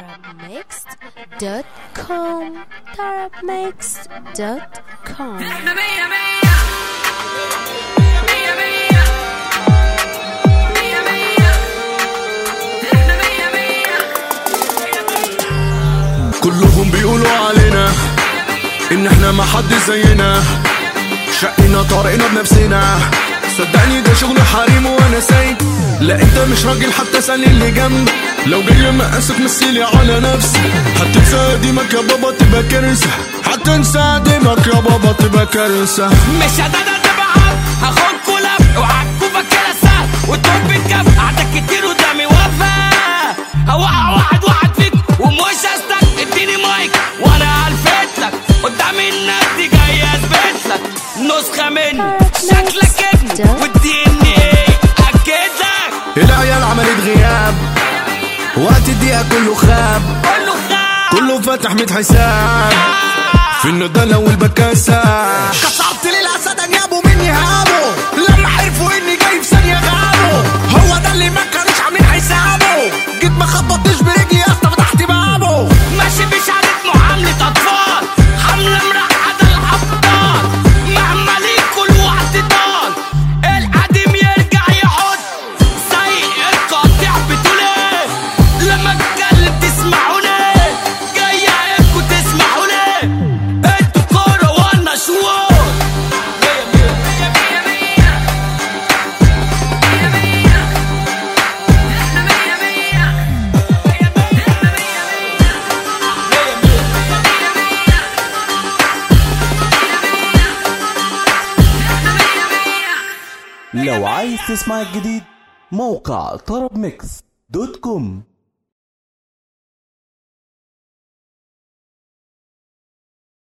tarabmixed.com tarabmixed.com احنا مية مية مية مية مية مية احنا مية مية كلهم بيقولوا علينا ان احنا ما حد زينا شقنا طريقنا بنفسنا صدقني ده شغل حريم وانا سايق لا انت مش راجل حتى سأل اللي جنبك لو جاي مقاسك مثلي على نفسك هتنسى قديمك يا بابا تبقى كارثة هتنسى قديمك يا بابا تبقى كارثة مش هتقدر تبعد هاخد كلاب وعكوا فاكرها سهل والدور بالكف قعدك كتير قدامي وفا هوقع واحد واحد فيك ومش هستك اديني مايك وانا هلفت لك قدام الناس دي جاي اثبت لك نسخة مني شكلك ابني والدي ان ايه اكد لك العيال عملت غياب وقت الدقيقة كله خاب كله خاب كله فاتح ميت حساب في الندالة والبكاسة كسرت للاسد انيابه مني هابوا لما عرفوا اني جاي في ثانيه غابوا هو ده اللي ما كانوش عاملين حسابه جيت ما خبطتش برجلي يا اسطى فتحت بابه ماشي بشهادة معاملة أطفال حملة مرقدة الأبطال مهما ليك كل وقت طال القديم يرجع يحط سايق القاطع بتقول ايه لما اتكلم تسمعوني جاي عليكوا تسمعوني انتوا كورة وانا شوار مية مية مية مية مية احنا مية مية احنا مية مية لو عايز تسمع الجديد موقع طرب ميكس دوت كوم